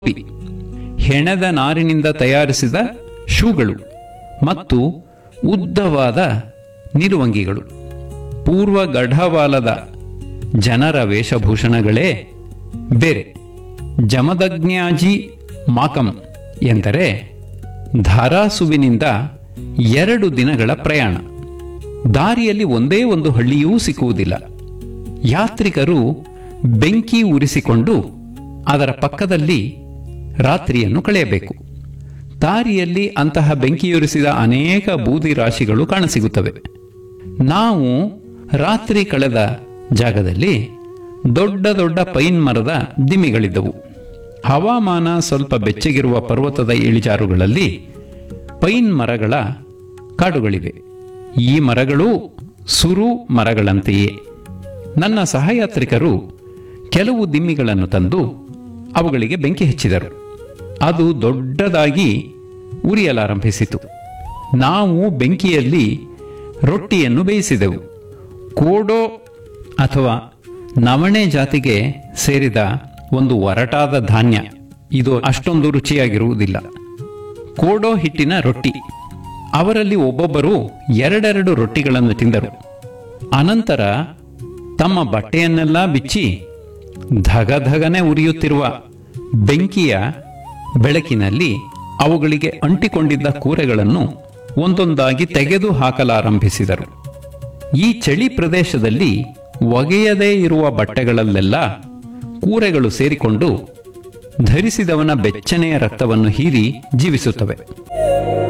ಟೋಪಿ ಹೆಣದ ನಾರಿನಿಂದ ತಯಾರಿಸಿದ ಶೂಗಳು ಮತ್ತು ಉದ್ದವಾದ ನಿಲುವಂಗಿಗಳು ಪೂರ್ವ ಗಢವಾಲದ ಜನರ ವೇಷಭೂಷಣಗಳೇ ಬೇರೆ ಜಮದಗ್ನ್ಯಾಜಿ ಮಾಕಂ ಎಂದರೆ ಧಾರಾಸುವಿನಿಂದ ಎರಡು ದಿನಗಳ ಪ್ರಯಾಣ ದಾರಿಯಲ್ಲಿ ಒಂದೇ ಒಂದು ಹಳ್ಳಿಯೂ ಸಿಕ್ಕುವುದಿಲ್ಲ ಯಾತ್ರಿಕರು ಬೆಂಕಿ ಉರಿಸಿಕೊಂಡು ಅದರ ಪಕ್ಕದಲ್ಲಿ ರಾತ್ರಿಯನ್ನು ಕಳೆಯಬೇಕು ದಾರಿಯಲ್ಲಿ ಅಂತಹ ಬೆಂಕಿಯುರಿಸಿದ ಅನೇಕ ಬೂದಿ ರಾಶಿಗಳು ಕಾಣಸಿಗುತ್ತವೆ ನಾವು ರಾತ್ರಿ ಕಳೆದ ಜಾಗದಲ್ಲಿ ದೊಡ್ಡ ದೊಡ್ಡ ಪೈನ್ ಮರದ ದಿಮ್ಮಿಗಳಿದ್ದವು ಹವಾಮಾನ ಸ್ವಲ್ಪ ಬೆಚ್ಚಗಿರುವ ಪರ್ವತದ ಇಳಿಜಾರುಗಳಲ್ಲಿ ಪೈನ್ ಮರಗಳ ಕಾಡುಗಳಿವೆ ಈ ಮರಗಳು ಸುರು ಮರಗಳಂತೆಯೇ ನನ್ನ ಸಹಯಾತ್ರಿಕರು ಕೆಲವು ದಿಮ್ಮಿಗಳನ್ನು ತಂದು ಅವುಗಳಿಗೆ ಬೆಂಕಿ ಹಚ್ಚಿದರು ಅದು ದೊಡ್ಡದಾಗಿ ಉರಿಯಲಾರಂಭಿಸಿತು ನಾವು ಬೆಂಕಿಯಲ್ಲಿ ರೊಟ್ಟಿಯನ್ನು ಬೇಯಿಸಿದೆವು ಕೋಡೋ ಅಥವಾ ನವಣೆ ಜಾತಿಗೆ ಸೇರಿದ ಒಂದು ಒರಟಾದ ಧಾನ್ಯ ಇದು ಅಷ್ಟೊಂದು ರುಚಿಯಾಗಿರುವುದಿಲ್ಲ ಕೋಡೋ ಹಿಟ್ಟಿನ ರೊಟ್ಟಿ ಅವರಲ್ಲಿ ಒಬ್ಬೊಬ್ಬರು ಎರಡೆರಡು ರೊಟ್ಟಿಗಳನ್ನು ತಿಂದರು ಅನಂತರ ತಮ್ಮ ಬಟ್ಟೆಯನ್ನೆಲ್ಲ ಬಿಚ್ಚಿ ಧಗಧಗನೆ ಉರಿಯುತ್ತಿರುವ ಬೆಂಕಿಯ ಬೆಳಕಿನಲ್ಲಿ ಅವುಗಳಿಗೆ ಅಂಟಿಕೊಂಡಿದ್ದ ಕೂರೆಗಳನ್ನು ಒಂದೊಂದಾಗಿ ತೆಗೆದು ಹಾಕಲಾರಂಭಿಸಿದರು ಈ ಚಳಿ ಪ್ರದೇಶದಲ್ಲಿ ಒಗೆಯದೇ ಇರುವ ಬಟ್ಟೆಗಳಲ್ಲೆಲ್ಲ ಕೂರೆಗಳು ಸೇರಿಕೊಂಡು ಧರಿಸಿದವನ ಬೆಚ್ಚನೆಯ ರಕ್ತವನ್ನು ಹೀರಿ ಜೀವಿಸುತ್ತವೆ